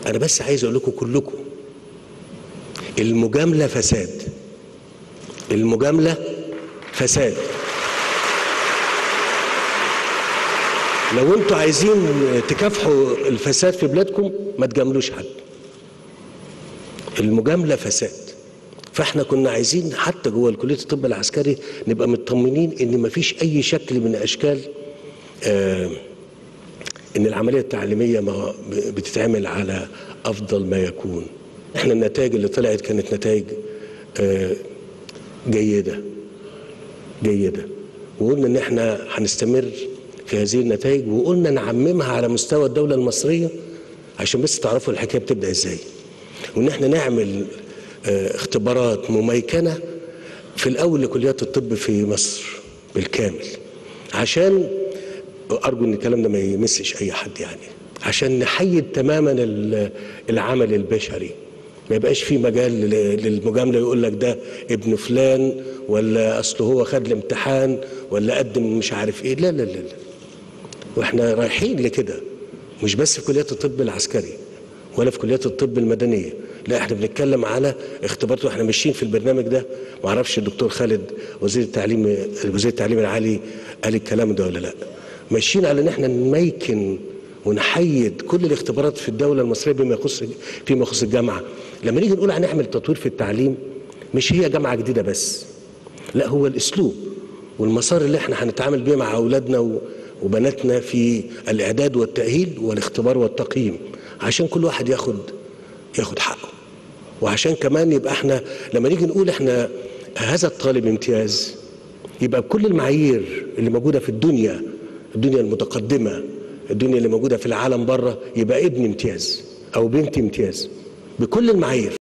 انا بس عايز اقول لكم كلكم المجامله فساد المجامله فساد لو انتوا عايزين تكافحوا الفساد في بلادكم ما تجاملوش حد المجامله فساد فاحنا كنا عايزين حتى جوه كليه الطب العسكري نبقى مطمنين ان ما فيش اي شكل من اشكال آه ان العمليه التعليميه ما بتتعمل على افضل ما يكون احنا النتائج اللي طلعت كانت نتائج آه جيده جيده وقلنا ان احنا هنستمر في هذه النتائج وقلنا نعممها على مستوى الدوله المصريه عشان بس تعرفوا الحكايه بتبدا ازاي وان احنا نعمل اه اختبارات مميكنه في الاول لكليات الطب في مصر بالكامل عشان ارجو ان الكلام ده ما يمسش اي حد يعني عشان نحيد تماما العمل البشري ما يبقاش في مجال للمجامله يقول لك ده ابن فلان ولا اصله هو خد الامتحان ولا قدم مش عارف ايه لا لا لا, لا. واحنا رايحين لكده مش بس في كليات الطب العسكري ولا في كليات الطب المدنيه لا احنا بنتكلم على اختبارات واحنا ماشيين في البرنامج ده ما اعرفش الدكتور خالد وزير التعليم وزير التعليم العالي قال الكلام ده ولا لا ماشيين على ان احنا نميكن ونحيد كل الاختبارات في الدوله المصريه بما يخص فيما يخص الجامعه لما نيجي نقول هنعمل تطوير في التعليم مش هي جامعه جديده بس لا هو الاسلوب والمسار اللي احنا هنتعامل بيه مع اولادنا وبناتنا في الاعداد والتاهيل والاختبار والتقييم عشان كل واحد ياخد ياخد حقه وعشان كمان يبقى احنا لما نيجي نقول احنا هذا الطالب امتياز يبقى بكل المعايير اللي موجوده في الدنيا الدنيا المتقدمه الدنيا اللي موجوده في العالم بره يبقى ابن امتياز او بنت امتياز بكل المعايير